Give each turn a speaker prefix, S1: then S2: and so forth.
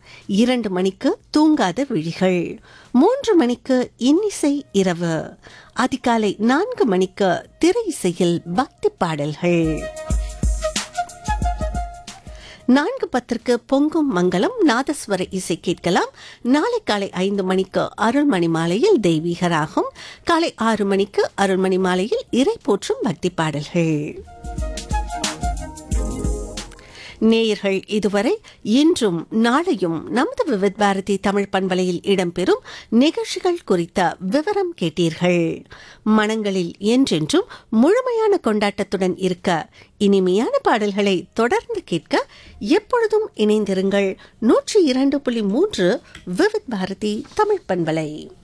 S1: இரண்டு மணிக்கு தூங்காத விழிகள் மூன்று மணிக்கு இன்னிசை இரவு அதிகாலை நான்கு மணிக்கு திரை இசையில் பக்தி பாடல்கள் நான்கு பத்திற்கு பொங்கும் மங்களம் நாதஸ்வர இசை கேட்கலாம் நாளை காலை ஐந்து மணிக்கு அருள்மணி மாலையில் தெய்வீகராகும் காலை ஆறு மணிக்கு அருள்மணி மாலையில் இறை போற்றும் பக்தி பாடல்கள் நேயர்கள் இதுவரை இன்றும் நாளையும் நமது விவித் பாரதி தமிழ் பண்பலையில் இடம்பெறும் நிகழ்ச்சிகள் குறித்த விவரம் கேட்டீர்கள் மனங்களில் என்றென்றும் முழுமையான கொண்டாட்டத்துடன் இருக்க இனிமையான பாடல்களை தொடர்ந்து கேட்க எப்பொழுதும் இணைந்திருங்கள் நூற்றி இரண்டு புள்ளி மூன்று விவித் பாரதி தமிழ் பண்பலை